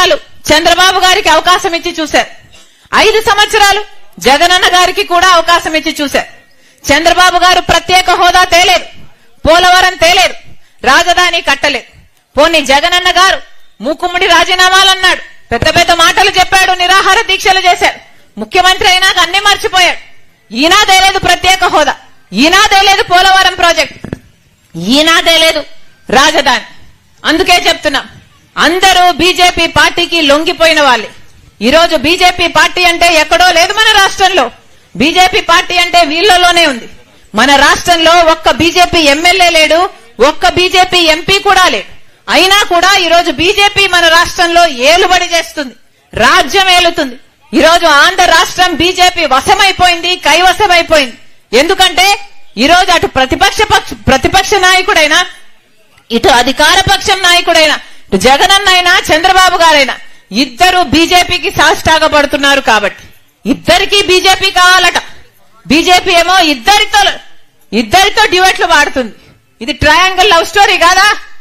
సంవత్సరాలు చంద్రబాబు గారికి అవకాశం ఇచ్చి చూశారు ఐదు సంవత్సరాలు జగనన్న గారికి కూడా అవకాశం ఇచ్చి చూశారు చంద్రబాబు గారు ప్రత్యేక హోదా తేలేదు పోలవరం తేలేదు రాజధాని కట్టలేదు పోనీ జగనన్న గారు మూకుమ్మడి రాజీనామాలన్నాడు పెద్ద పెద్ద మాటలు చెప్పాడు నిరాహార దీక్షలు చేశాడు ముఖ్యమంత్రి అయినాక అన్ని మర్చిపోయాడు ఈనాదే లేదు ప్రత్యేక హోదా ఈనాదే లేదు పోలవరం ప్రాజెక్ట్ ఈనాదే లేదు రాజధాని అందుకే చెప్తున్నాం అందరూ బీజేపీ పార్టీకి లొంగిపోయిన వాళ్ళే ఈరోజు బీజేపీ పార్టీ అంటే ఎక్కడో లేదు మన రాష్ట్రంలో బీజేపీ పార్టీ అంటే వీళ్ళలోనే ఉంది మన రాష్ట్రంలో ఒక్క బీజేపీ ఎమ్మెల్యే లేడు ఒక్క బీజేపీ ఎంపీ కూడా లేడు అయినా కూడా ఈరోజు బీజేపీ మన రాష్ట్రంలో ఏలుబడి చేస్తుంది రాజ్యం ఏలుతుంది ఈరోజు ఆంధ్ర రాష్ట్రం బీజేపీ వశమైపోయింది కైవశమైపోయింది ఎందుకంటే ఈరోజు అటు ప్రతిపక్ష పక్ష ప్రతిపక్ష నాయకుడైనా ఇటు అధికార పక్షం నాయకుడైన ఇటు జగనన్న అయినా చంద్రబాబు గారైనా ఇద్దరు బీజేపీకి సాష్టాగపడుతున్నారు కాబట్టి ఇద్దరికి బీజేపీ కావాలట బీజేపీ ఏమో ఇద్దరితో ఇద్దరితో డ్యూయట్లు వాడుతుంది ఇది ట్రయాంగిల్ లవ్ స్టోరీ కాదా